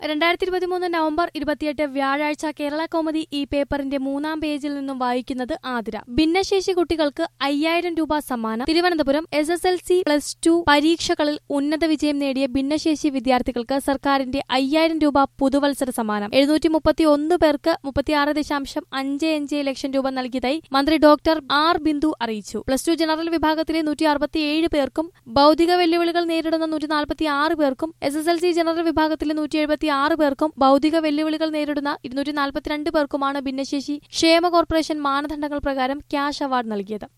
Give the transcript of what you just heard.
രണ്ടായിരത്തി ഇരുപത്തിമൂന്ന് നവംബർ ഇരുപത്തിയെട്ട് വ്യാഴാഴ്ച കേരള കോമഡി ഈ പേപ്പറിന്റെ മൂന്നാം പേജിൽ നിന്നും വായിക്കുന്നത് ആതിര ഭിന്നശേഷി കുട്ടികൾക്ക് അയ്യായിരം രൂപ സമ്മാനം Thiruvananthapuram S S L C plus two പരീക്ഷകളിൽ ഉന്നത വിജയം നേടിയ ഭിന്നശേഷി വിദ്യാർത്ഥികൾക്ക് സർക്കാരിന്റെ അയ്യായിരം രൂപ പുതുവത്സര സമ്മാനം എഴുന്നൂറ്റി മുപ്പത്തി ഒന്ന് പേർക്ക് മുപ്പത്തിയാറ് ദശാംശം അഞ്ച് അഞ്ച് ലക്ഷം രൂപ നൽകിയതായി മന്ത്രി ഡോക്ടർ ആർ ബിന്ദു അറിയിച്ചു പ്ലസ് ടു ജനറൽ വിഭാഗത്തിലെ നൂറ്റി അറുപത്തിയേഴ് പേർക്കും ഭൗതിക വെല്ലുവിളികൾ നേരിടുന്ന നൂറ്റി നാൽപ്പത്തി ആറ് പേർക്കും S S L C general വിഭാഗത്തിലെ നൂറ്റി എഴുപത്തി ആറ് പേർക്കും ഭൗതിക വെല്ലുവിളികൾ നേരിടുന്ന ഇരുന്നൂറ്റി നാൽപ്പത്തിരണ്ട് പേർക്കുമാണ് ഭിന്നശേഷി ക്ഷേമ കോർപ്പറേഷൻ മാനദണ്ഡങ്ങൾ പ്രകാരം ക്യാഷ് അവാർഡ് നൽകിയത്